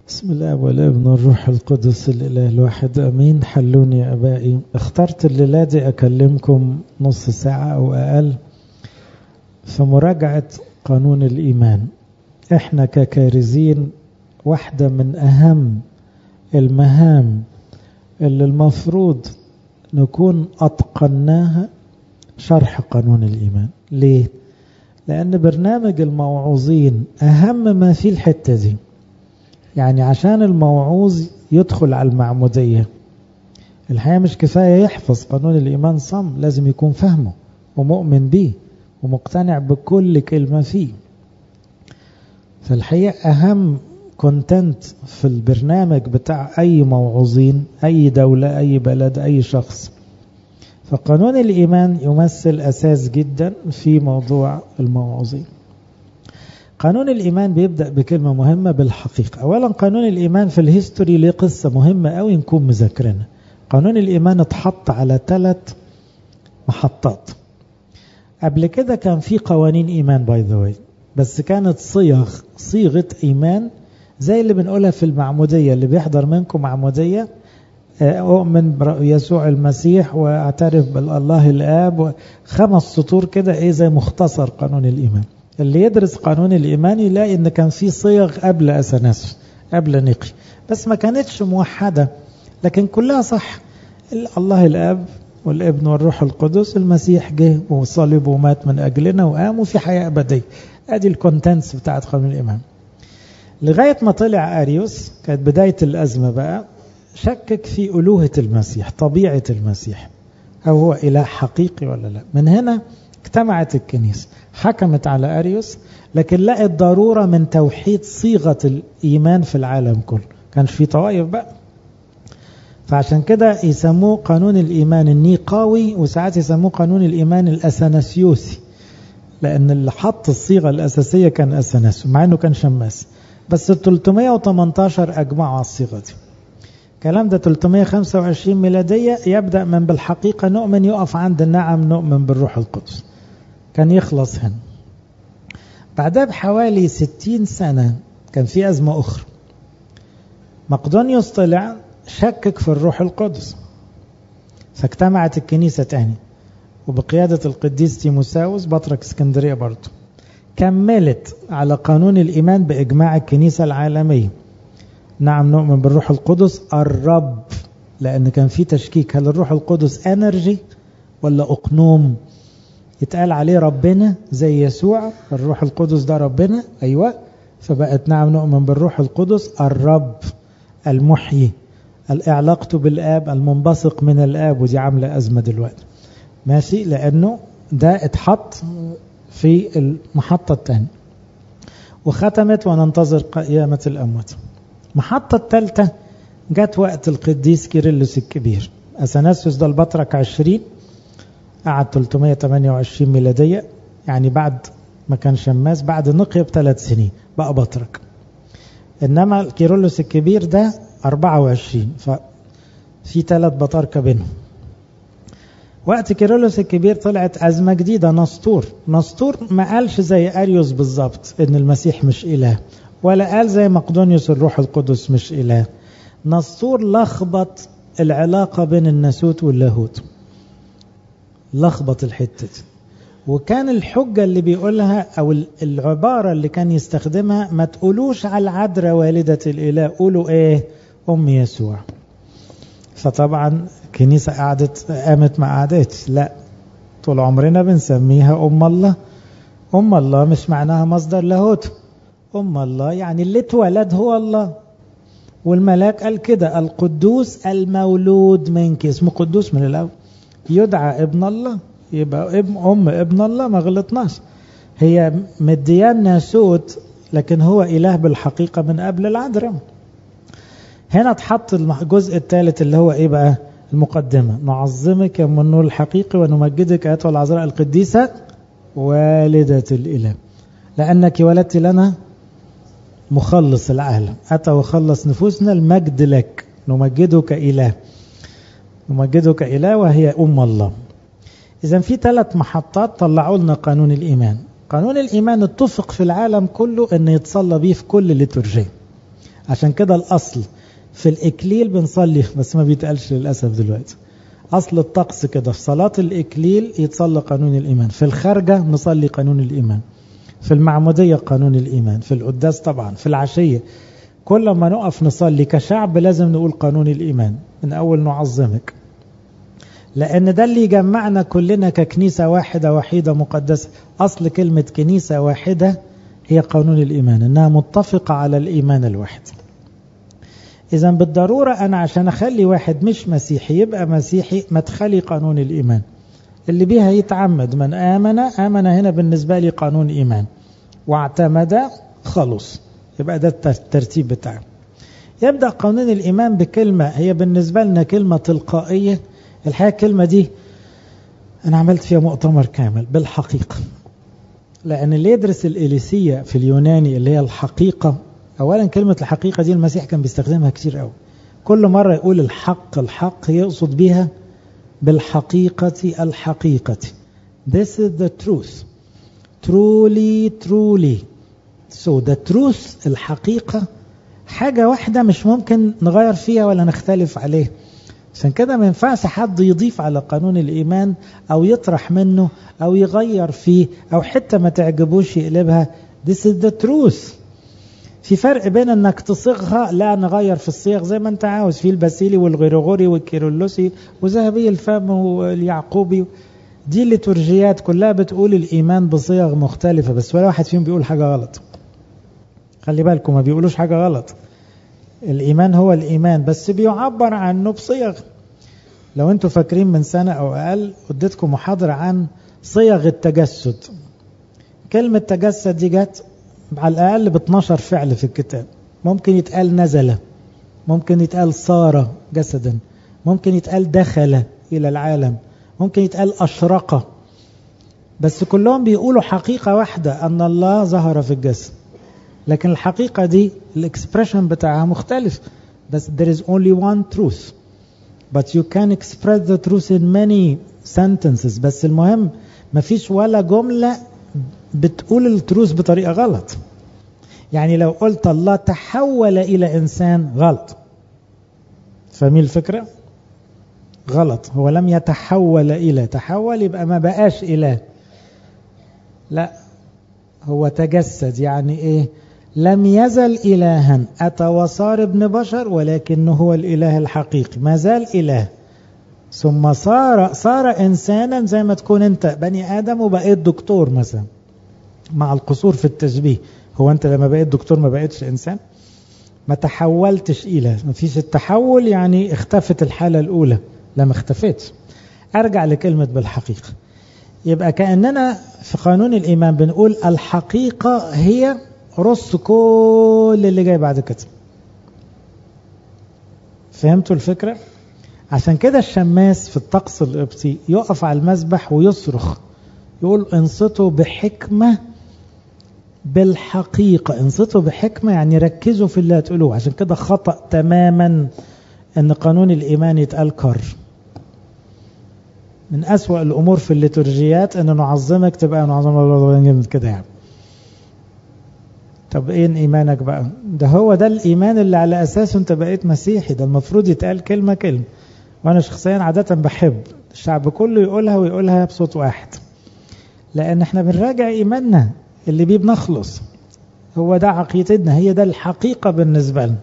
بسم الله والابن والروح القدس الإله الواحد أمين حلوني يا أبائي اخترت الليلة دي أكلمكم نص ساعة أو أقل في مراجعة قانون الإيمان إحنا ككارزين واحدة من أهم المهام اللي المفروض نكون أتقناها شرح قانون الإيمان ليه؟ لأن برنامج الموعوظين أهم ما فيه الحتة دي يعني عشان الموعوظ يدخل على المعمودية الحقيقة مش كفاية يحفظ قانون الإيمان صم لازم يكون فهمه ومؤمن بيه ومقتنع بكل كلمة فيه فالحقيقة أهم كونتنت في البرنامج بتاع أي موعوظين أي دولة أي بلد أي شخص فقانون الإيمان يمثل أساس جدا في موضوع الموعوظين قانون الإيمان بيبدأ بكلمة مهمة بالحقيقة أولا قانون الإيمان في الهيستوري ليه قصة مهمة أوي نكون مذاكرينها قانون الإيمان اتحط على ثلاث محطات قبل كده كان في قوانين إيمان باي ذا واي بس كانت صيغ صيغة إيمان زي اللي بنقولها في المعمودية اللي بيحضر منكم معمودية أؤمن بيسوع المسيح واعترف بالله الآب خمس سطور كده إيه زي مختصر قانون الإيمان اللي يدرس قانون الإيمان يلاقي إن كان في صيغ قبل أثناسوس قبل نقي بس ما كانتش موحدة لكن كلها صح الله الآب والابن والروح القدس المسيح جه وصلب ومات من أجلنا وقام وفي حياة أبدية ادي الكونتنتس بتاعت قانون الإيمان لغاية ما طلع أريوس كانت بداية الأزمة بقى شكك في ألوهة المسيح طبيعة المسيح أو هو إله حقيقي ولا لا من هنا اجتمعت الكنيسة حكمت على أريوس لكن لقت ضرورة من توحيد صيغة الإيمان في العالم كله كانش في طوائف بقى فعشان كده يسموه قانون الإيمان النيقاوي وساعات يسموه قانون الإيمان الأثناسيوسي لأن اللي حط الصيغة الأساسية كان أثناسيوس مع أنه كان شماس بس ال 318 أجمعوا على الصيغة دي الكلام ده 325 ميلادية يبدأ من بالحقيقة نؤمن يقف عند النعم نؤمن بالروح القدس كان يخلص هنا بعدها بحوالي 60 سنة كان في أزمة أخرى مقدونيوس طلع شكك في الروح القدس فاجتمعت الكنيسة تاني وبقيادة القديس تيموساوس بطرك اسكندرية برضه كملت على قانون الإيمان بإجماع الكنيسة العالمية نعم نؤمن بالروح القدس الرب لأن كان في تشكيك هل الروح القدس انرجي ولا أقنوم يتقال عليه ربنا زي يسوع الروح القدس ده ربنا أيوة فبقت نعم نؤمن بالروح القدس الرب المحيي علاقته بالآب المنبثق من الآب ودي عاملة أزمة دلوقتي ماشي لأنه ده اتحط في المحطة الثانية وختمت وننتظر قيامة الأموات المحطة الثالثة جت وقت القديس كيرلس الكبير أثناسيوس ده البطرك 20 قعد 328 ميلادية يعني بعد ما كان شماس بعد نقية بثلاث سنين بقى بطرك إنما كيرلس الكبير ده 24 ففي ثلاث بطاركة بينهم وقت كيرلس الكبير طلعت أزمة جديدة نسطور نسطور ما قالش زي أريوس بالظبط إن المسيح مش إله ولا قال زي مقدونيوس الروح القدس مش إله نسطور لخبط العلاقة بين الناسوت واللاهوت لخبط الحتة دي وكان الحجة اللي بيقولها أو العبارة اللي كان يستخدمها ما تقولوش على العذراء والدة الإله قولوا إيه أم يسوع فطبعا الكنيسة قعدت قامت ما قعدتش لا طول عمرنا بنسميها أم الله أم الله مش معناها مصدر لاهوت أم الله يعني اللي اتولد هو الله والملاك قال كده القدوس المولود منك اسمه قدوس من الأول يدعى ابن الله يبقى ابن أم ابن الله ما غلطناش هي مديان ناسوت لكن هو إله بالحقيقة من قبل العذراء هنا اتحط الجزء الثالث اللي هو ايه بقى المقدمة نعظمك يا من النور الحقيقي ونمجدك أيتها العذراء القديسة والدة الإله لأنك ولدت لنا مخلص العالم أتى وخلص نفوسنا المجد لك نمجدك إله نمجدك إله وهي أم الله إذا في ثلاث محطات طلعوا لنا قانون الإيمان قانون الإيمان اتفق في العالم كله أن يتصلى به في كل ليتورجية عشان كده الأصل في الإكليل بنصلي بس ما بيتقالش للأسف دلوقتي أصل الطقس كده في صلاة الإكليل يتصلى قانون الإيمان في الخارجة نصلي قانون الإيمان في المعمودية قانون الإيمان في القداس طبعا في العشية كل ما نقف نصلي كشعب لازم نقول قانون الإيمان من أول نعظمك لأن ده اللي يجمعنا كلنا ككنيسة واحدة وحيدة مقدسة أصل كلمة كنيسة واحدة هي قانون الإيمان إنها متفقة على الإيمان الواحد إذا بالضرورة أنا عشان أخلي واحد مش مسيحي يبقى مسيحي مدخلي قانون الإيمان اللي بيها يتعمد من آمن آمن هنا بالنسبة لي قانون إيمان واعتمد خلص يبقى ده الترتيب بتاعه يبدأ قانون الإيمان بكلمة هي بالنسبة لنا كلمة تلقائية الحقيقة الكلمة دي أنا عملت فيها مؤتمر كامل بالحقيقة لأن اللي يدرس الإليسية في اليوناني اللي هي الحقيقة أولا كلمة الحقيقة دي المسيح كان بيستخدمها كتير قوي كل مرة يقول الحق الحق يقصد بيها بالحقيقة الحقيقة This is the truth truly truly so the truth الحقيقة حاجة واحدة مش ممكن نغير فيها ولا نختلف عليه عشان كده ما ينفعش حد يضيف على قانون الإيمان أو يطرح منه أو يغير فيه أو حتى ما تعجبوش يقلبها This is the truth في فرق بين انك تصيغها لا نغير في الصيغ زي ما انت عاوز في الباسيلي والغريغوري والكيرلسي وذهبي الفم واليعقوبي دي الليتورجيات كلها بتقول الايمان بصيغ مختلفه بس ولا واحد فيهم بيقول حاجه غلط خلي بالكم ما بيقولوش حاجه غلط الايمان هو الايمان بس بيعبر عنه بصيغ لو انتوا فاكرين من سنه او اقل اديتكم محاضره عن صيغ التجسد كلمه تجسد دي جت على الأقل ب 12 فعل في الكتاب ممكن يتقال نزل ممكن يتقال صار جسدا ممكن يتقال دخل إلى العالم ممكن يتقال أشرق بس كلهم بيقولوا حقيقة واحدة أن الله ظهر في الجسد لكن الحقيقة دي الاكسبريشن بتاعها مختلف بس there is only one truth but you can express the truth in many sentences بس المهم مفيش ولا جملة بتقول التروس بطريقة غلط يعني لو قلت الله تحول إلى إنسان غلط فاهمين الفكرة غلط هو لم يتحول إلى تحول يبقى ما بقاش إله لا هو تجسد يعني إيه لم يزل إلها أتى وصار ابن بشر ولكنه هو الإله الحقيقي ما زال إله ثم صار صار إنسانا زي ما تكون أنت بني آدم وبقيت دكتور مثلا مع القصور في التشبيه هو أنت لما بقيت دكتور ما بقيتش إنسان ما تحولتش إلى ما فيش التحول يعني اختفت الحالة الأولى لما اختفتش أرجع لكلمة بالحقيقة يبقى كأننا في قانون الإيمان بنقول الحقيقة هي رص كل اللي جاي بعد كده فهمتوا الفكرة؟ عشان كده الشماس في الطقس القبطي يقف على المسبح ويصرخ يقول انصتوا بحكمة بالحقيقة انصتوا بحكمة يعني ركزوا في اللي هتقولوه عشان كده خطأ تماما ان قانون الايمان يتقال كر من أسوأ الأمور في الليتورجيات أن نعظمك تبقى نعظم الله كده يعني طب ايه ايمانك بقى ده هو ده الايمان اللي على اساسه انت بقيت مسيحي ده المفروض يتقال كلمه كلمه وانا شخصيا عاده بحب الشعب كله يقولها ويقولها بصوت واحد لان احنا بنراجع ايماننا اللي بيه بنخلص هو ده عقيدتنا هي ده الحقيقه بالنسبه لنا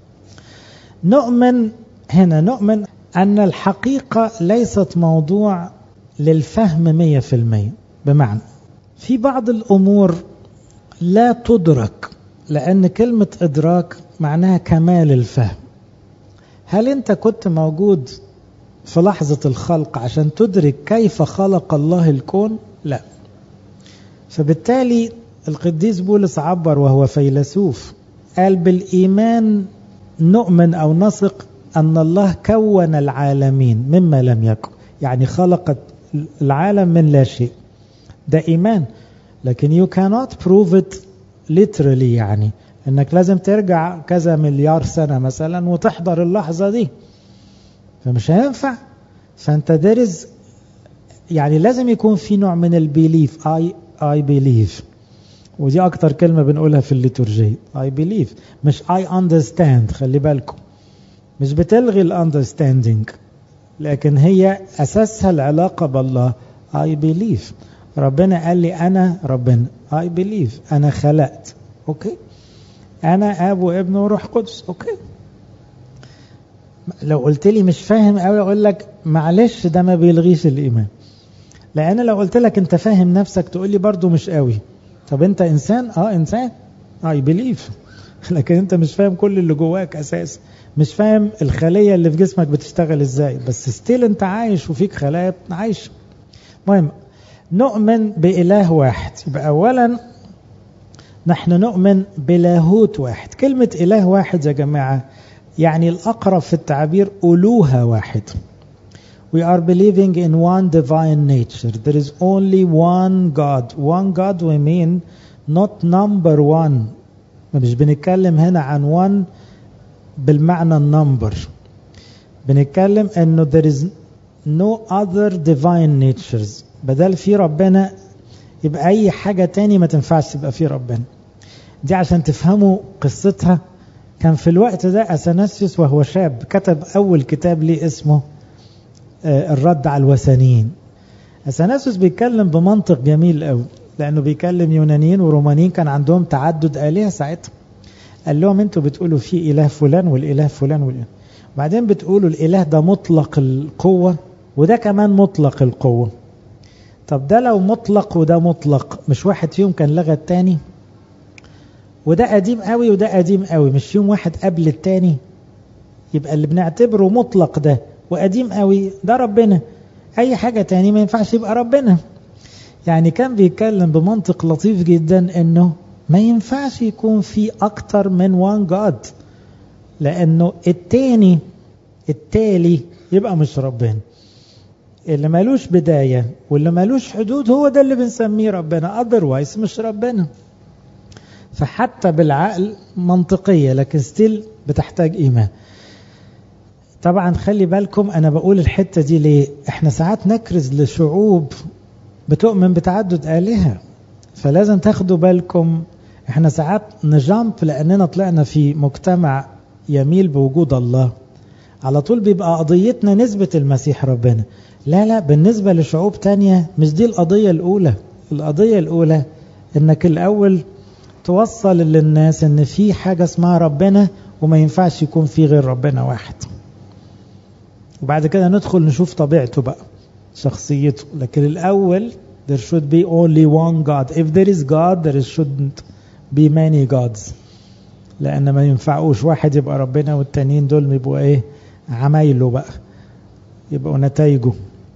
نؤمن هنا نؤمن ان الحقيقه ليست موضوع للفهم مية في المية بمعنى في بعض الامور لا تدرك لأن كلمة إدراك معناها كمال الفهم هل أنت كنت موجود في لحظة الخلق عشان تدرك كيف خلق الله الكون؟ لا فبالتالي القديس بولس عبر وهو فيلسوف قال بالإيمان نؤمن أو نثق أن الله كون العالمين مما لم يكن يعني خلق العالم من لا شيء ده إيمان لكن you cannot prove it literally يعني انك لازم ترجع كذا مليار سنة مثلا وتحضر اللحظة دي فمش هينفع فانت دارز يعني لازم يكون في نوع من البيليف I, I believe ودي أكتر كلمة بنقولها في الليتورجية I believe مش I understand خلي بالكم مش بتلغي ال understanding لكن هي أساسها العلاقة بالله I believe ربنا قال لي أنا ربنا I believe أنا خلقت أوكي أنا أب وابن وروح قدس أوكي لو قلت لي مش فاهم قوي أقول لك معلش ده ما بيلغيش الإيمان لأن لو قلت لك أنت فاهم نفسك تقول لي برضو مش قوي طب أنت إنسان آه إنسان I believe لكن أنت مش فاهم كل اللي جواك أساس مش فاهم الخلية اللي في جسمك بتشتغل إزاي بس ستيل أنت عايش وفيك خلايا عايش المهم نؤمن بإله واحد يبقى أولا نحن نؤمن بلاهوت واحد كلمة إله واحد يا جماعة يعني الأقرب في التعبير ألوهة واحد We are believing in one divine nature. There is only one God. One God we mean not number one. مش بنتكلم هنا عن one بالمعنى النمبر. بنتكلم انه there is no other divine natures. بدل في ربنا يبقى اي حاجة تاني ما تنفعش تبقى في ربنا. دي عشان تفهموا قصتها كان في الوقت ده أثناسيوس وهو شاب كتب أول كتاب ليه اسمه الرد على الوثنيين أثناسيوس بيتكلم بمنطق جميل قوي لأنه بيكلم يونانيين ورومانيين كان عندهم تعدد آلهة ساعتها قال لهم انتوا بتقولوا في إله فلان والإله فلان والإله بعدين بتقولوا الإله ده مطلق القوة وده كمان مطلق القوة طب ده لو مطلق وده مطلق مش واحد فيهم كان لغى التاني وده قديم قوي وده قديم قوي مش فيهم واحد قبل التاني يبقى اللي بنعتبره مطلق ده وقديم قوي ده ربنا اي حاجة تاني ما ينفعش يبقى ربنا يعني كان بيتكلم بمنطق لطيف جدا انه ما ينفعش يكون في اكتر من وان جاد لانه التاني التالي يبقى مش ربنا اللي مالوش بداية واللي مالوش حدود هو ده اللي بنسميه ربنا otherwise مش ربنا فحتى بالعقل منطقية لكن ستيل بتحتاج إيمان طبعا خلي بالكم أنا بقول الحتة دي ليه احنا ساعات نكرز لشعوب بتؤمن بتعدد آلهة فلازم تاخدوا بالكم احنا ساعات نجامب لأننا طلعنا في مجتمع يميل بوجود الله على طول بيبقى قضيتنا نسبة المسيح ربنا لا لا بالنسبة لشعوب تانية مش دي القضية الأولى القضية الأولى انك الأول توصل للناس ان في حاجة اسمها ربنا وما ينفعش يكون في غير ربنا واحد وبعد كده ندخل نشوف طبيعته بقى شخصيته لكن الأول there should be only one God if there is God there shouldn't be many gods لأن ما ينفعوش واحد يبقى ربنا والتانيين دول يبقوا ايه عمايله بقى يبقوا نتائجه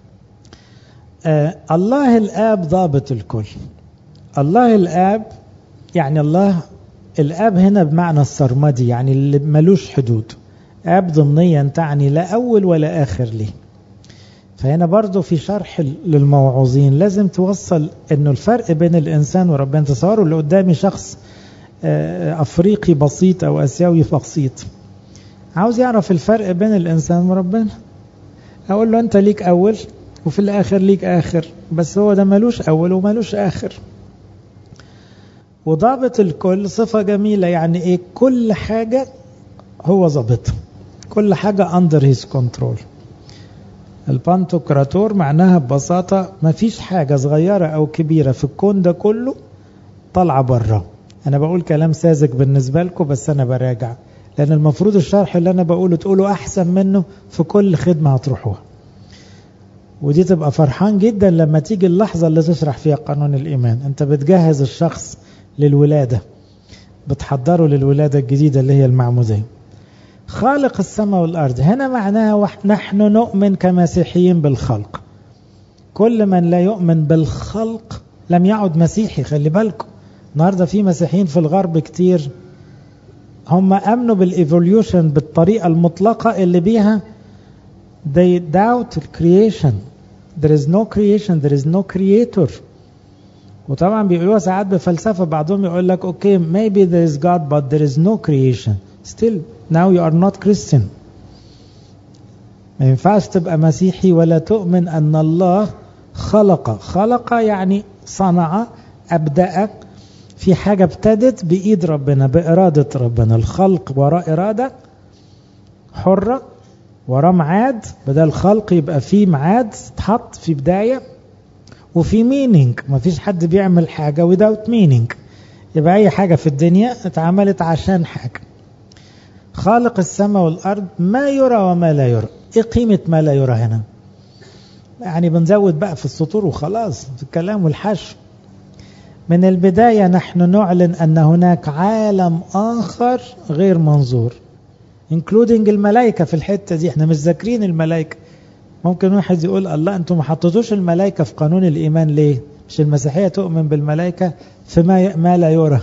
آه الله الآب ضابط الكل الله الآب يعني الله الآب هنا بمعنى السرمدي يعني اللي ملوش حدود آب ضمنيا تعني لا أول ولا آخر ليه فهنا برضو في شرح للموعوظين لازم توصل انه الفرق بين الانسان وربنا تصوروا اللي قدامي شخص افريقي بسيط او اسيوي بسيط عاوز يعرف الفرق بين الانسان وربنا اقول له انت ليك اول وفي الاخر ليك اخر بس هو ده ملوش اول وملوش اخر وضابط الكل صفة جميلة يعني ايه كل حاجة هو ضابطها كل حاجة under his control البانتوكراتور معناها ببساطة ما فيش حاجة صغيرة أو كبيرة في الكون ده كله طالعة بره أنا بقول كلام ساذج بالنسبة لكم بس أنا براجع لأن المفروض الشرح اللي أنا بقوله تقوله أحسن منه في كل خدمة هتروحوها ودي تبقى فرحان جدا لما تيجي اللحظة اللي تشرح فيها قانون الإيمان أنت بتجهز الشخص للولادة بتحضره للولادة الجديدة اللي هي المعمودية خالق السماء والأرض هنا معناها نحن نؤمن كمسيحيين بالخلق كل من لا يؤمن بالخلق لم يعد مسيحي خلي بالكم النهارده في مسيحيين في الغرب كتير هم امنوا بالايفوليوشن بالطريقه المطلقه اللي بيها they doubt creation there is no creation there is no creator وطبعا بيقولوها ساعات بفلسفه بعضهم يقول لك اوكي okay, maybe there is God but there is no creation still now you are not Christian ما ينفعش تبقى مسيحي ولا تؤمن أن الله خلق خلق يعني صنع أبدأ في حاجة ابتدت بإيد ربنا بإرادة ربنا الخلق وراء إرادة حرة وراه ميعاد بدل خلق يبقى في ميعاد اتحط في بداية وفي مينينج مفيش حد بيعمل حاجة without meaning يبقى أي حاجة في الدنيا اتعملت عشان حاجة خالق السماء والأرض ما يرى وما لا يرى إيه قيمة ما لا يرى هنا يعني بنزود بقى في السطور وخلاص في الكلام والحشو من البداية نحن نعلن أن هناك عالم آخر غير منظور including الملائكة في الحتة دي احنا مش ذاكرين الملائكة ممكن واحد يقول الله انتم ما حطيتوش الملائكة في قانون الإيمان ليه مش المسيحية تؤمن بالملائكة فيما ما لا يرى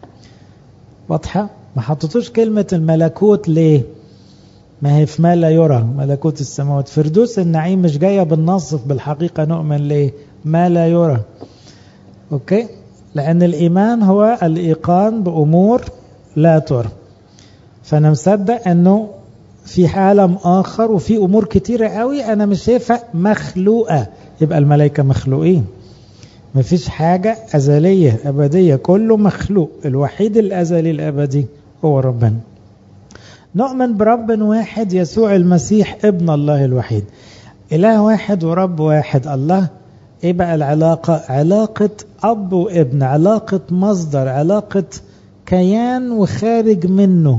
واضحة ما حطيتوش كلمة الملكوت ليه ما هي في ما لا يرى ملكوت السماوات فردوس النعيم مش جاية بالنص بالحقيقة نؤمن ليه ما لا يرى اوكي لأن الإيمان هو الإيقان بأمور لا ترى فأنا مصدق أنه في عالم آخر وفي أمور كتيرة قوي أنا مش شايفها مخلوقة يبقى الملائكة مخلوقين مفيش حاجة أزلية أبدية كله مخلوق الوحيد الأزلي الأبدي هو ربنا نؤمن برب واحد يسوع المسيح ابن الله الوحيد إله واحد ورب واحد الله ايه بقى العلاقة علاقة اب وابن علاقة مصدر علاقة كيان وخارج منه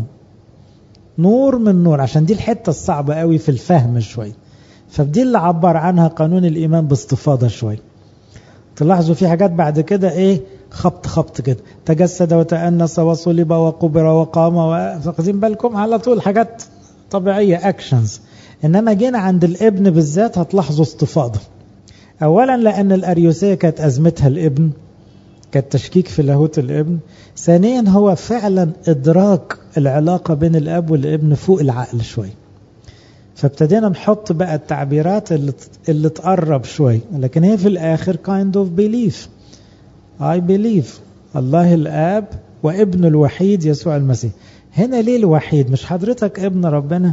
نور من نور عشان دي الحتة الصعبة قوي في الفهم شوي فدي اللي عبر عنها قانون الإيمان باستفاضة شوي تلاحظوا في حاجات بعد كده ايه خبط خبط كده تجسد وتأنس وصلب وقبر وقام واخذين بالكم على طول حاجات طبيعية اكشنز انما جينا عند الابن بالذات هتلاحظوا استفاضة اولا لان الاريوسية كانت ازمتها الابن كانت تشكيك في لاهوت الابن ثانيا هو فعلا ادراك العلاقة بين الاب والابن فوق العقل شوي فابتدينا نحط بقى التعبيرات اللي اللي تقرب شوي لكن هي في الاخر kind of belief I believe الله الاب وابن الوحيد يسوع المسيح هنا ليه الوحيد مش حضرتك ابن ربنا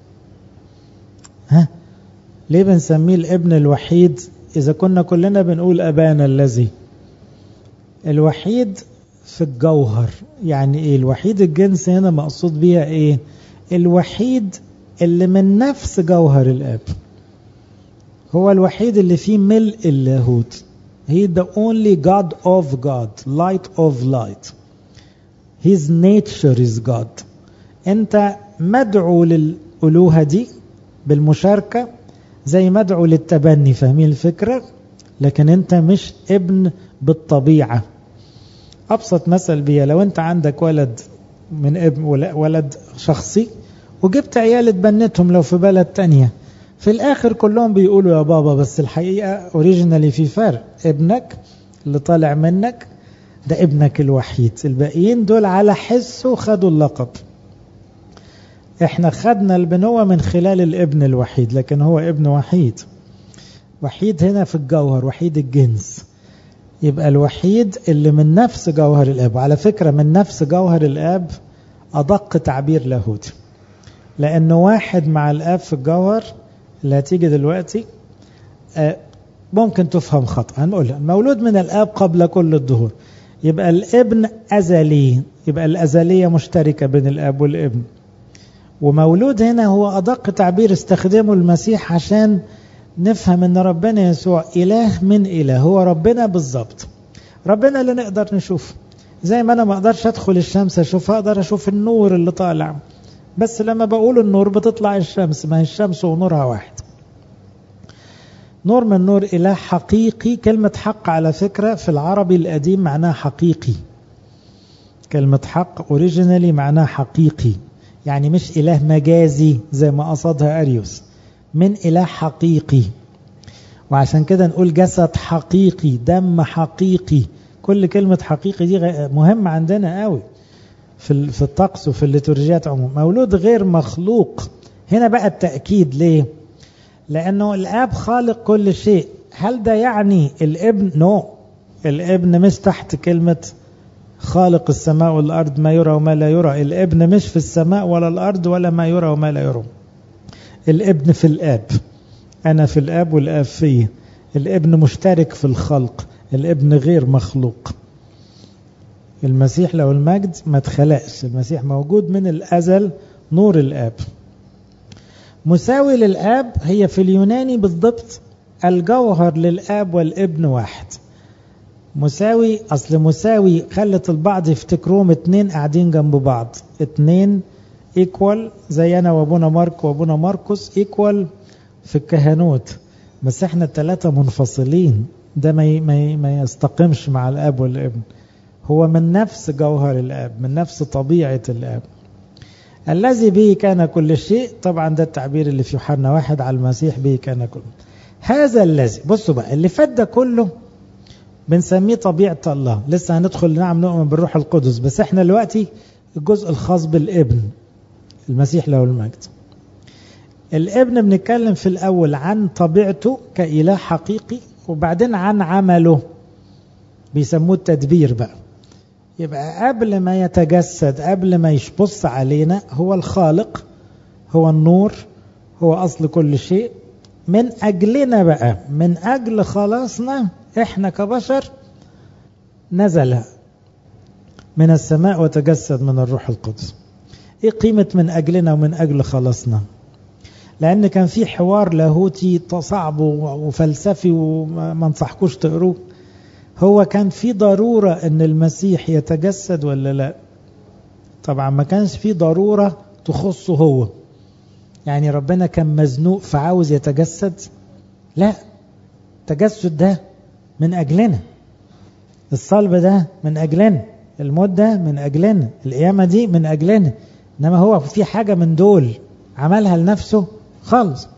ها ليه بنسميه الابن الوحيد اذا كنا كلنا بنقول ابانا الذي الوحيد في الجوهر يعني ايه الوحيد الجنس هنا مقصود بيها ايه الوحيد اللي من نفس جوهر الاب هو الوحيد اللي فيه ملء اللاهوت He the only God of God light of light His nature is God انت مدعو للألوهة دي بالمشاركة زي مدعو للتبني فاهمين الفكرة لكن انت مش ابن بالطبيعة أبسط مثل بيها لو أنت عندك ولد من ابن ولد شخصي وجبت عيال اتبنتهم لو في بلد تانية في الآخر كلهم بيقولوا يا بابا بس الحقيقة اوريجينالي في فرق ابنك اللي طالع منك ده ابنك الوحيد الباقيين دول على حسه خدوا اللقب احنا خدنا البنوة من خلال الابن الوحيد لكن هو ابن وحيد وحيد هنا في الجوهر وحيد الجنس يبقى الوحيد اللي من نفس جوهر الاب وعلى فكرة من نفس جوهر الاب أدق تعبير لاهوتي لأنه واحد مع الآب في الجوهر اللي هتيجي دلوقتي ممكن تفهم خطأ هنقولها مولود من الآب قبل كل الظهور يبقى الابن أزلي يبقى الأزلية مشتركة بين الآب والابن ومولود هنا هو أدق تعبير استخدمه المسيح عشان نفهم ان ربنا يسوع إله من إله هو ربنا بالظبط ربنا اللي نقدر نشوفه زي ما أنا ما أقدرش أدخل الشمس أشوفها أقدر أشوف النور اللي طالع بس لما بقول النور بتطلع الشمس ما هي الشمس ونورها واحد نور من نور إله حقيقي كلمة حق على فكرة في العربي القديم معناها حقيقي كلمة حق اوريجينالي معناها حقيقي يعني مش إله مجازي زي ما قصدها أريوس من إله حقيقي وعشان كده نقول جسد حقيقي دم حقيقي كل كلمة حقيقي دي مهمة عندنا قوي في في الطقس وفي الليتورجيات عموما مولود غير مخلوق هنا بقى التأكيد ليه لأنه الآب خالق كل شيء هل ده يعني الابن نو no. الابن مش تحت كلمة خالق السماء والأرض ما يرى وما لا يرى الابن مش في السماء ولا الأرض ولا ما يرى وما لا يرى الابن في الآب أنا في الآب والآب فيه الابن مشترك في الخلق الابن غير مخلوق المسيح لو المجد ما اتخلقش المسيح موجود من الأزل نور الآب مساوي للآب هي في اليوناني بالضبط الجوهر للآب والابن واحد مساوي أصل مساوي خلت البعض يفتكروهم اتنين قاعدين جنب بعض اتنين ايكوال زي أنا وأبونا مارك وأبونا ماركوس ايكوال في الكهنوت بس احنا الثلاثة منفصلين ده ما ما ما يستقمش مع الاب والابن هو من نفس جوهر الاب من نفس طبيعة الاب الذي به كان كل شيء طبعا ده التعبير اللي في يوحنا واحد على المسيح به كان كل هذا الذي بصوا بقى اللي فات ده كله بنسميه طبيعة الله لسه هندخل نعم نؤمن بالروح القدس بس احنا دلوقتي الجزء الخاص بالابن المسيح له المجد الابن بنتكلم في الأول عن طبيعته كإله حقيقي وبعدين عن عمله بيسموه التدبير بقى يبقى قبل ما يتجسد قبل ما يبص علينا هو الخالق هو النور هو أصل كل شيء من أجلنا بقى من أجل خلاصنا إحنا كبشر نزل من السماء وتجسد من الروح القدس إيه قيمة من أجلنا ومن أجل خلاصنا لأن كان في حوار لاهوتي صعب وفلسفي وما انصحكوش تقروه هو كان في ضرورة أن المسيح يتجسد ولا لا طبعا ما كانش في ضرورة تخصه هو يعني ربنا كان مزنوق فعاوز يتجسد لا التجسد ده من أجلنا الصلب ده من أجلنا الموت ده من أجلنا القيامة دي من أجلنا إنما هو في حاجة من دول عملها لنفسه خالص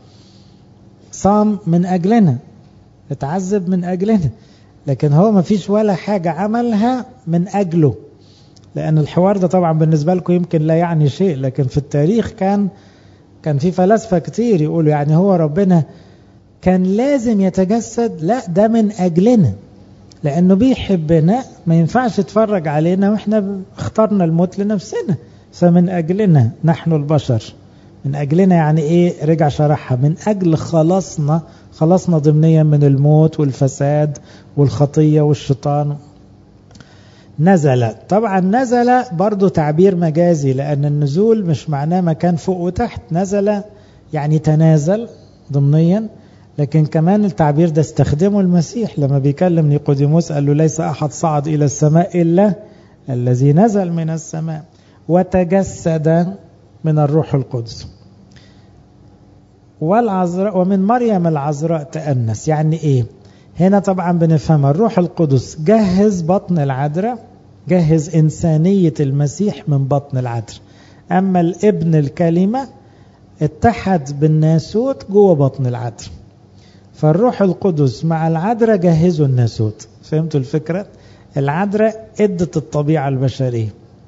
صام من أجلنا اتعذب من أجلنا لكن هو ما فيش ولا حاجة عملها من أجله لأن الحوار ده طبعا بالنسبة لكم يمكن لا يعني شيء لكن في التاريخ كان كان في فلاسفة كتير يقولوا يعني هو ربنا كان لازم يتجسد لا ده من أجلنا لأنه بيحبنا ما ينفعش يتفرج علينا وإحنا اخترنا الموت لنفسنا فمن أجلنا نحن البشر من أجلنا يعني إيه رجع شرحها من أجل خلاصنا خلصنا ضمنيا من الموت والفساد والخطية والشيطان نزل طبعا نزل برضو تعبير مجازي لأن النزول مش معناه مكان فوق وتحت نزل يعني تنازل ضمنيا لكن كمان التعبير ده استخدمه المسيح لما بيكلم نيقوديموس قال له ليس أحد صعد إلى السماء إلا الذي نزل من السماء وتجسد من الروح القدس والعذراء ومن مريم العذراء تأنس يعني ايه هنا طبعا بنفهم الروح القدس جهز بطن العذراء جهز إنسانية المسيح من بطن العذراء أما الابن الكلمة اتحد بالناسوت جوه بطن العذراء فالروح القدس مع العذراء جهزوا الناسوت فهمتوا الفكرة العذراء ادت الطبيعة البشرية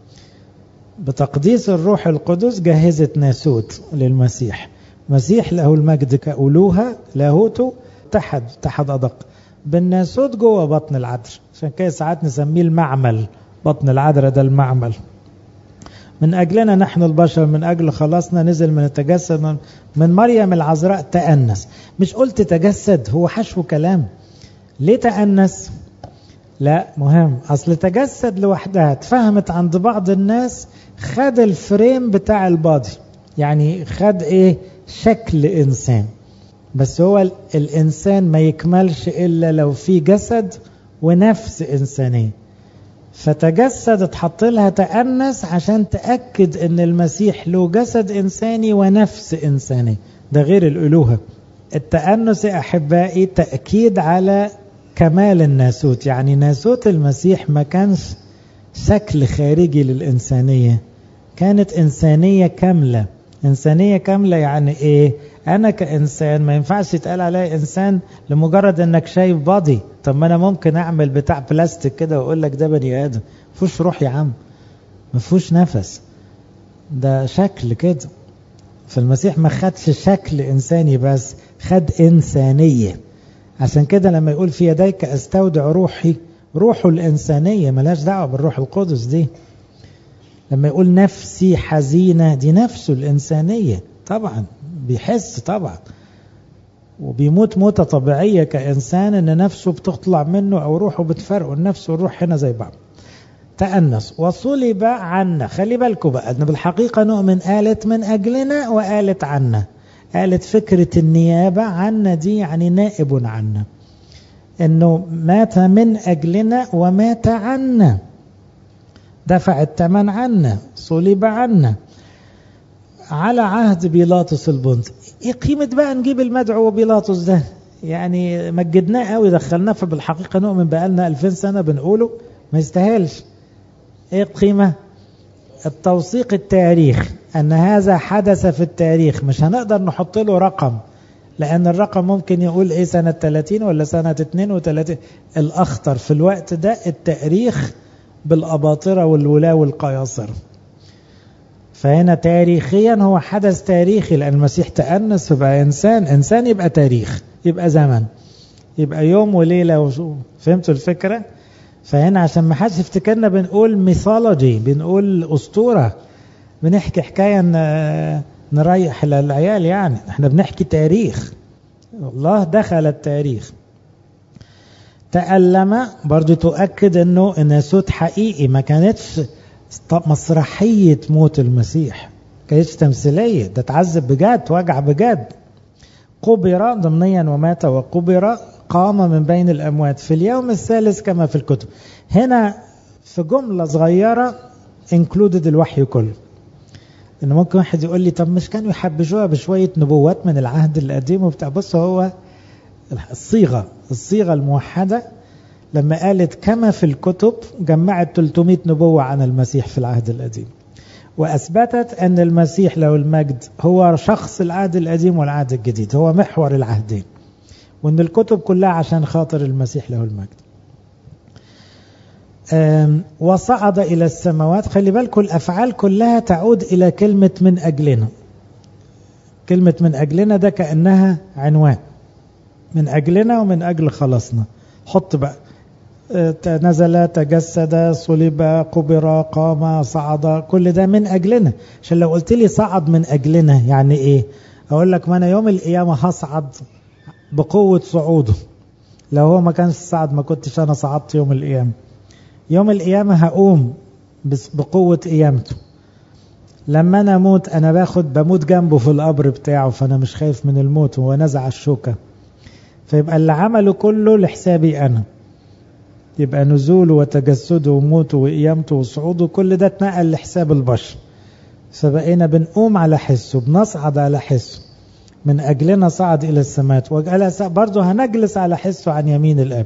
بتقديس الروح القدس جهزت ناسوت للمسيح مسيح له المجد كألوهة لاهوته اتحد اتحد أدق بالناسوت جوه بطن العذراء عشان كده ساعات نسميه المعمل بطن العذراء ده المعمل من أجلنا نحن البشر من أجل خلاصنا نزل من التجسد من, من مريم العذراء تأنس مش قلت تجسد هو حشو كلام ليه تأنس لا مهم أصل تجسد لوحدها اتفهمت عند بعض الناس خد الفريم بتاع البادي يعني خد ايه شكل انسان بس هو الانسان ما يكملش الا لو في جسد ونفس انسانيه فتجسد اتحط لها تأنس عشان تأكد ان المسيح له جسد انساني ونفس انساني ده غير الالوهة التأنس يا احبائي تأكيد على كمال الناسوت يعني ناسوت المسيح ما كانش شكل خارجي للإنسانية كانت إنسانية كاملة إنسانية كاملة يعني إيه أنا كإنسان ما ينفعش يتقال عليا إنسان لمجرد إنك شايف بادي طب ما أنا ممكن أعمل بتاع بلاستيك كده وأقول لك ده بني آدم مفيهوش روح يا عم مفيهوش نفس ده شكل كده فالمسيح ما خدش شكل إنساني بس خد إنسانية عشان كده لما يقول في يديك استودع روحي روحه الإنسانية ملاش دعوة بالروح القدس دي لما يقول نفسي حزينة دي نفسه الإنسانية طبعا بيحس طبعا وبيموت موتة طبيعية كإنسان إن نفسه بتطلع منه أو روحه بتفرقه النفس والروح هنا زي بعض تأنس وصلب عنا خلي بالكم بقى ان بالحقيقة نؤمن قالت من أجلنا وقالت عنا قالت فكرة النيابة عنا دي يعني نائب عنا انه مات من أجلنا ومات عنا دفع الثمن عنا صلب عنا على عهد بيلاطس البنط ايه قيمة بقى نجيب المدعو بيلاطس ده يعني مجدناه قوي دخلناه فبالحقيقة نؤمن بقالنا 2000 سنة بنقوله ما يستاهلش ايه القيمة التوثيق التاريخ ان هذا حدث في التاريخ مش هنقدر نحط له رقم لان الرقم ممكن يقول ايه سنة 30 ولا سنة 32 الاخطر في الوقت ده التاريخ بالاباطرة والولاة والقياصر فهنا تاريخيا هو حدث تاريخي لان المسيح تأنس فبقى انسان انسان يبقى تاريخ يبقى زمن يبقى يوم وليلة وشو فهمتوا الفكرة فهنا عشان ما حدش يفتكرنا بنقول ميثولوجي بنقول أسطورة بنحكي حكاية نريح للعيال يعني احنا بنحكي تاريخ الله دخل التاريخ تألم برضو تؤكد انه الناسوت حقيقي ما كانتش مسرحية موت المسيح كانتش تمثيلية ده تعذب بجد وجع بجد قبر ضمنيا ومات وقبر قام من بين الأموات في اليوم الثالث كما في الكتب هنا في جملة صغيرة انكلودد الوحي كله ان ممكن واحد يقول لي طب مش كانوا يحبشوها بشوية نبوات من العهد القديم وبتاع بص هو الصيغة الصيغة الموحدة لما قالت كما في الكتب جمعت 300 نبوة عن المسيح في العهد القديم وأثبتت أن المسيح له المجد هو شخص العهد القديم والعهد الجديد هو محور العهدين وأن الكتب كلها عشان خاطر المسيح له المجد وصعد إلى السماوات خلي بالكم الأفعال كلها تعود إلى كلمة من أجلنا كلمة من أجلنا ده كأنها عنوان من أجلنا ومن أجل خلاصنا حط بقى نزل تجسد صلب قبر قام صعد كل ده من أجلنا عشان لو قلت لي صعد من أجلنا يعني إيه أقول لك ما أنا يوم القيامة هصعد بقوة صعوده لو هو ما كانش صعد ما كنتش أنا صعدت يوم القيامة يوم القيامة هقوم بقوة قيامته لما أنا أموت أنا باخد بموت جنبه في القبر بتاعه فأنا مش خايف من الموت هو نزع الشوكة فيبقى اللي عمله كله لحسابي أنا يبقى نزوله وتجسده وموته وقيامته وصعوده كل ده اتنقل لحساب البشر فبقينا بنقوم على حسه بنصعد على حسه من أجلنا صعد إلى السماوات وجلس برضه هنجلس على حسه عن يمين الأب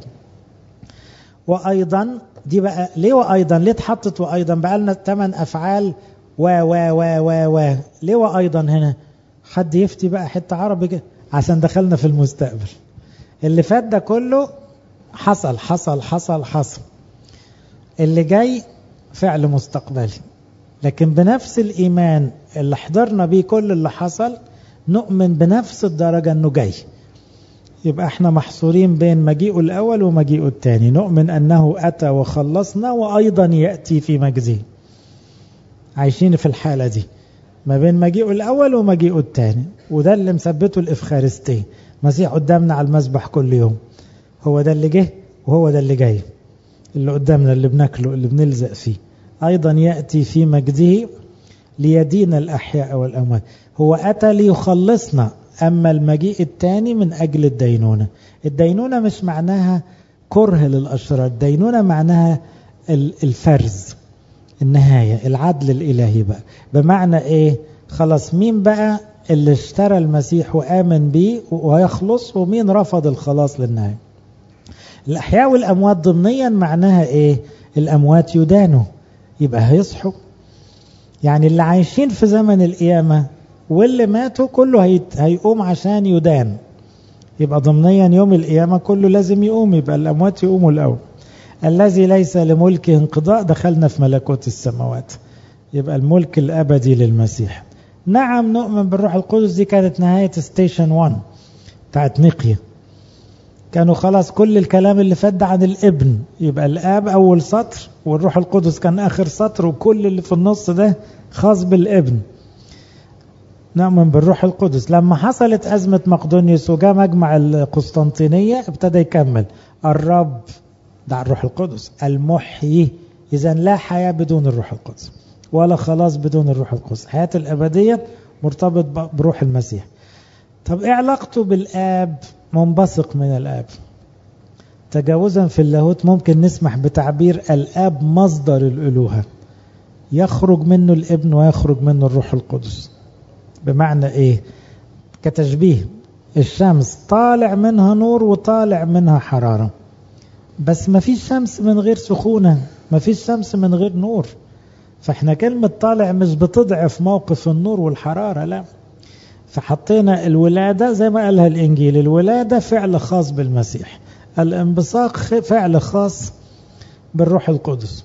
وأيضا دي بقى ليه وأيضا ليه اتحطت وأيضا بقى لنا ثمان أفعال و و و و و ليه وأيضا هنا حد يفتي بقى حتة عربي كده عشان دخلنا في المستقبل اللي فات ده كله حصل حصل حصل حصل اللي جاي فعل مستقبلي لكن بنفس الإيمان اللي حضرنا بيه كل اللي حصل نؤمن بنفس الدرجة أنه جاي يبقى احنا محصورين بين مجيئه الأول ومجيئه الثاني نؤمن أنه أتى وخلصنا وأيضا يأتي في مجزيه عايشين في الحالة دي ما بين مجيئه الأول ومجيئه الثاني وده اللي مثبته الإفخارستيه مسيح قدامنا على المسبح كل يوم هو ده اللي جه وهو ده اللي جاي اللي قدامنا اللي بناكله اللي بنلزق فيه أيضا يأتي في مجده ليدين الأحياء والأموات هو أتى ليخلصنا أما المجيء الثاني من أجل الدينونة الدينونة مش معناها كره للأشرار الدينونة معناها الفرز النهاية العدل الإلهي بقى بمعنى إيه خلاص مين بقى اللي اشترى المسيح وآمن بيه ويخلص ومين رفض الخلاص للنهاية الأحياء والأموات ضمنيا معناها إيه الأموات يدانوا يبقى هيصحوا يعني اللي عايشين في زمن القيامة واللي ماتوا كله هيقوم عشان يدان يبقى ضمنيا يوم القيامة كله لازم يقوم يبقى الأموات يقوموا الأول الذي ليس لملكه انقضاء دخلنا في ملكوت السماوات يبقى الملك الأبدي للمسيح نعم نؤمن بالروح القدس دي كانت نهاية ستيشن 1 بتاعت نقية كانوا خلاص كل الكلام اللي فات عن الابن يبقى الاب اول سطر والروح القدس كان اخر سطر وكل اللي في النص ده خاص بالابن نؤمن بالروح القدس لما حصلت أزمة مقدونيوس وجاء مجمع القسطنطينية ابتدى يكمل الرب ده الروح القدس المحيي إذا لا حياة بدون الروح القدس ولا خلاص بدون الروح القدس حياة الأبدية مرتبط بروح المسيح طب إيه علاقته بالآب منبثق من الآب تجاوزا في اللاهوت ممكن نسمح بتعبير الآب مصدر الألوهة يخرج منه الابن ويخرج منه الروح القدس بمعنى إيه كتشبيه الشمس طالع منها نور وطالع منها حرارة بس ما فيش شمس من غير سخونة ما فيش شمس من غير نور فاحنا كلمة طالع مش بتضعف موقف النور والحرارة لا فحطينا الولادة زي ما قالها الإنجيل الولادة فعل خاص بالمسيح الانبثاق فعل خاص بالروح القدس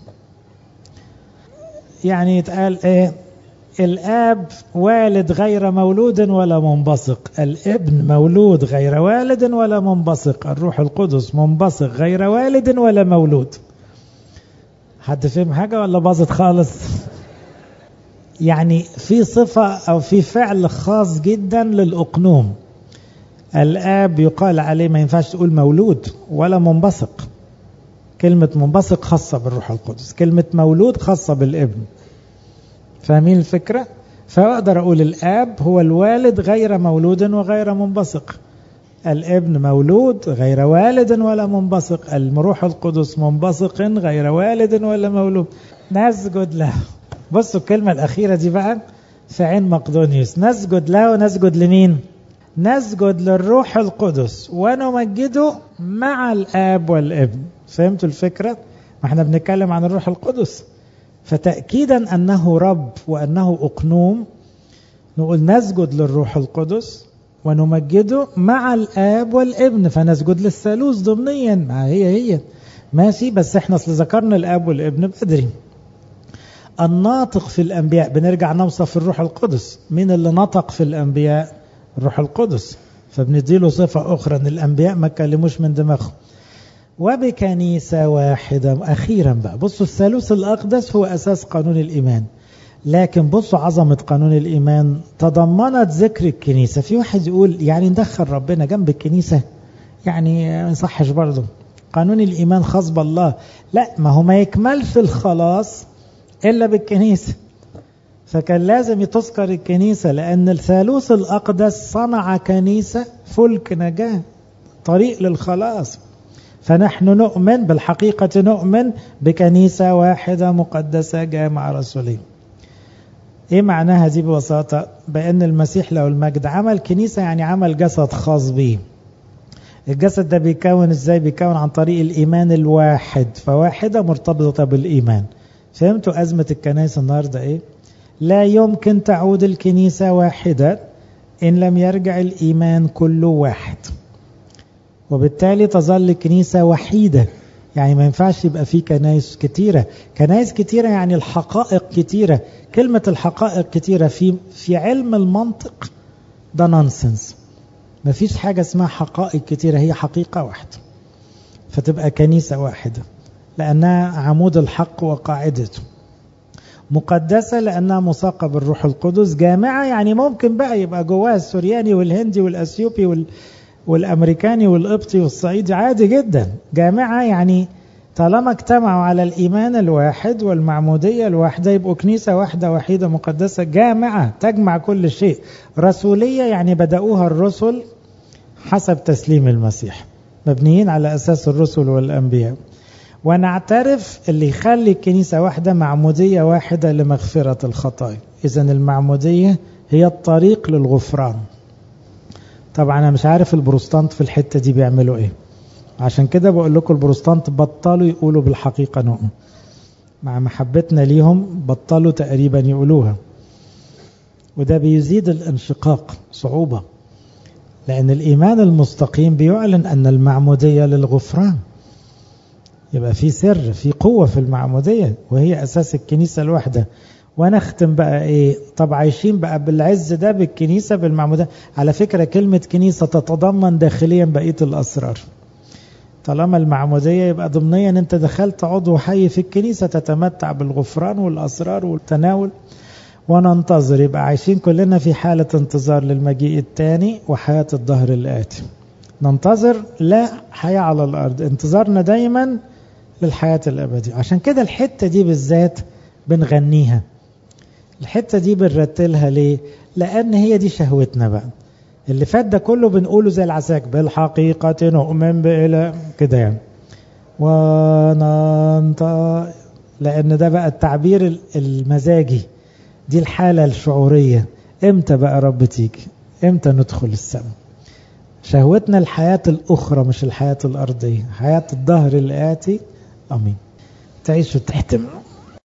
يعني يتقال ايه الاب والد غير مولود ولا منبثق الابن مولود غير والد ولا منبثق الروح القدس منبثق غير والد ولا مولود حد فهم حاجه ولا باظت خالص يعني في صفه او في فعل خاص جدا للاقنوم الاب يقال عليه ما ينفعش تقول مولود ولا منبثق كلمه منبثق خاصه بالروح القدس كلمه مولود خاصه بالابن فاهمين الفكرة؟ فأقدر أقول الآب هو الوالد غير مولود وغير منبثق الابن مولود غير والد ولا منبثق المروح القدس منبثق غير والد ولا مولود نسجد له بصوا الكلمة الأخيرة دي بقى في عين مقدونيوس نسجد له ونسجد لمين نسجد للروح القدس ونمجده مع الآب والابن فهمتوا الفكرة ما احنا بنتكلم عن الروح القدس فتأكيدا أنه رب وأنه أقنوم نقول نسجد للروح القدس ونمجده مع الآب والابن فنسجد للثالوث ضمنيا ما هي هي ماشي بس احنا اصل ذكرنا الآب والابن بدري الناطق في الأنبياء بنرجع نوصف الروح القدس مين اللي نطق في الأنبياء الروح القدس فبنديله صفة أخرى أن الأنبياء ما كلموش من دماغهم وبكنيسة واحدة أخيرا بقى بصوا الثالوث الأقدس هو أساس قانون الإيمان لكن بصوا عظمة قانون الإيمان تضمنت ذكر الكنيسة في واحد يقول يعني ندخل ربنا جنب الكنيسة يعني ما يصحش برضه قانون الإيمان خاص بالله لا ما هو ما يكملش الخلاص إلا بالكنيسة فكان لازم تذكر الكنيسة لأن الثالوث الأقدس صنع كنيسة فلك نجاة طريق للخلاص فنحن نؤمن بالحقيقة نؤمن بكنيسة واحدة مقدسة جامعة رسولية ايه معناها دي ببساطة بأن المسيح له المجد عمل كنيسة يعني عمل جسد خاص به الجسد ده بيكون ازاي بيكون عن طريق الإيمان الواحد فواحدة مرتبطة بالإيمان فهمتوا أزمة الكنائس النهاردة ايه لا يمكن تعود الكنيسة واحدة إن لم يرجع الإيمان كله واحد وبالتالي تظل الكنيسة وحيدة يعني ما ينفعش يبقى في كنايس كتيرة كنايس كتيرة يعني الحقائق كتيرة كلمة الحقائق كتيرة في في علم المنطق ده نونسنس ما فيش حاجة اسمها حقائق كتيرة هي حقيقة واحدة فتبقى كنيسة واحدة لأنها عمود الحق وقاعدته مقدسة لأنها مساقة بالروح القدس جامعة يعني ممكن بقى يبقى جواها السورياني والهندي والأثيوبي وال والامريكاني والقبطي والصعيدي عادي جدا جامعه يعني طالما اجتمعوا على الايمان الواحد والمعموديه الواحده يبقوا كنيسه واحده وحيده مقدسه جامعه تجمع كل شيء رسوليه يعني بداوها الرسل حسب تسليم المسيح مبنيين على اساس الرسل والانبياء ونعترف اللي يخلي الكنيسه واحده معموديه واحده لمغفره الخطايا اذا المعموديه هي الطريق للغفران طبعا انا مش عارف البروستانت في الحته دي بيعملوا ايه عشان كده بقول لكم البروستانت بطلوا يقولوا بالحقيقه نؤمن مع محبتنا ليهم بطلوا تقريبا يقولوها وده بيزيد الانشقاق صعوبه لان الايمان المستقيم بيعلن ان المعموديه للغفران يبقى في سر في قوه في المعموديه وهي اساس الكنيسه الواحده ونختم بقى ايه طب عايشين بقى بالعز ده بالكنيسة بالمعمودية على فكرة كلمة كنيسة تتضمن داخليا بقية الأسرار طالما المعمودية يبقى ضمنيا انت دخلت عضو حي في الكنيسة تتمتع بالغفران والأسرار والتناول وننتظر يبقى عايشين كلنا في حالة انتظار للمجيء الثاني وحياة الظهر الآتي ننتظر لا حياة على الأرض انتظارنا دايما للحياة الأبدية عشان كده الحتة دي بالذات بنغنيها الحتة دي بنرتلها ليه لأن هي دي شهوتنا بقى اللي فات ده كله بنقوله زي العساك بالحقيقة نؤمن بإله كده يعني وننطق لأن ده بقى التعبير المزاجي دي الحالة الشعورية امتى بقى رب تيجي امتى ندخل السماء شهوتنا الحياة الأخرى مش الحياة الأرضية حياة الظهر الآتي أمين تعيش وتحتمل